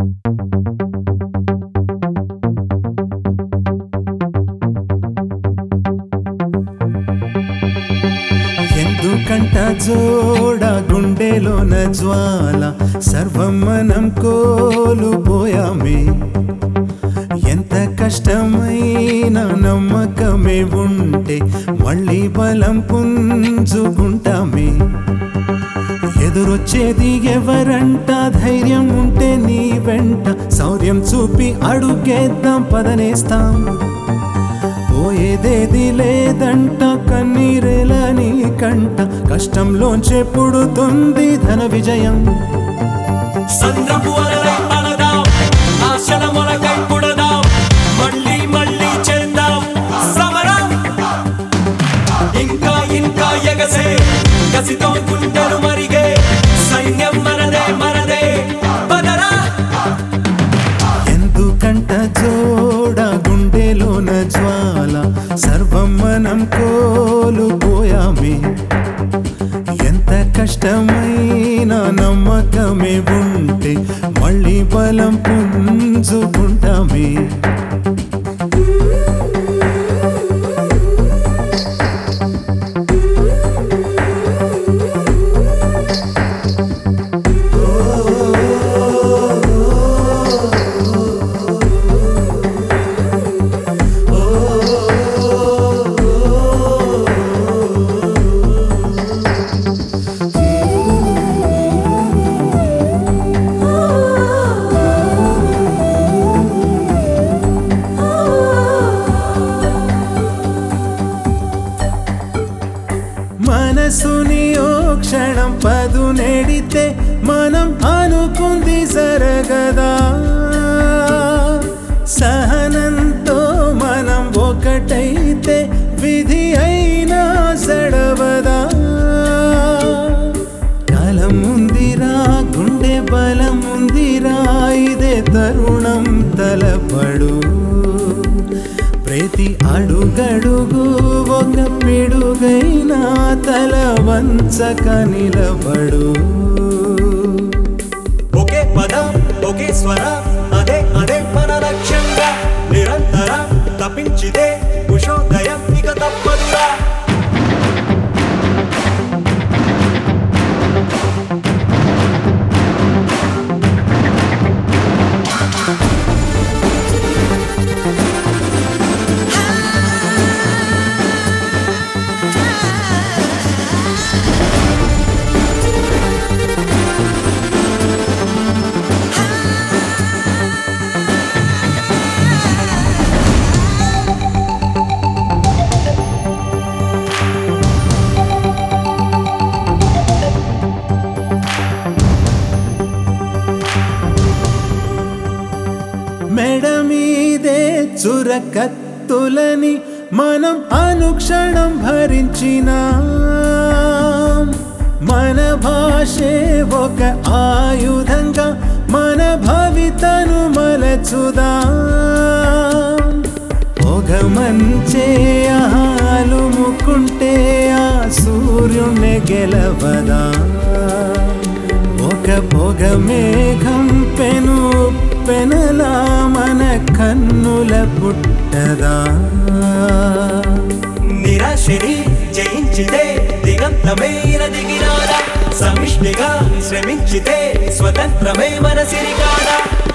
ఎందుకంట జోడ గుండెలోన జ్వాల సర్వం మనం కోల్పోయామే ఎంత కష్టమైన నమ్మకమే ఉంటే మళ్ళీ బలం పుంజుకుంటామే ఎదురొచ్చేది ఎవరంట ధైర్యం ఉంటే నీ వెంట శౌర్యం చూపి అడుగేద్దాం పదనేస్తాం పోయేదేది లేదంట కన్నీరేలా నీ కంట కష్టంలోంచే పుడుతుంది ధన విజయం సంద్రపు అలలై అలదాం ఆశల మొలకై పుడదాం మళ్ళీ మళ్ళీ చేద్దాం సమరం ఇంకా ఇంకా ఎగసే కసితో గుండెలు మరిగే సైన్యం మనదే మనదే బదరా ఎందుకంట జోడ గుండెలోన జ్వాల సర్వం మనం కోల్పోయామే ఎంత కష్టమైన నమ్మకమే ఉంటే మళ్ళీ బలం పుంజుకుంటామే మనసుని ఓ క్షణం పదు నెడితే మనం అనుకుంది జరగదా సహనంతో మనం ఒకటైతే విధి అయినా సడవదా కాలం ఉందిరా గుండె బలం ఉందిరా ఇదే తరుణం తలపడు ప్రతి అడుగడుగు ఒక పిడుగైనా తల వంచక నిలబడు ఒకే పదం ఒకే స్వర అదే అదే మన లక్ష్యంగా నిరంతరం తప్పించితే ఉషోదయం ఇక తప్పదురా మెడ మీదే చురకత్తులని మనం అనుక్షణం భరించిన మన భాషే ఒక ఆయుధంగా మన భవితను మలచుదా పొగ మంచే ఆలు ముక్కుంటే ఆ సూర్యుణ్ణి గెలవదా ఒక పొగ మేఘం పెను పెనలా మన కన్నుల పుట్టదా నిరాశని జయించితే దిగంతమైన దిగినారా సమిష్టిగా శ్రమించితే స్వతంత్రమే మన సిరిగాడ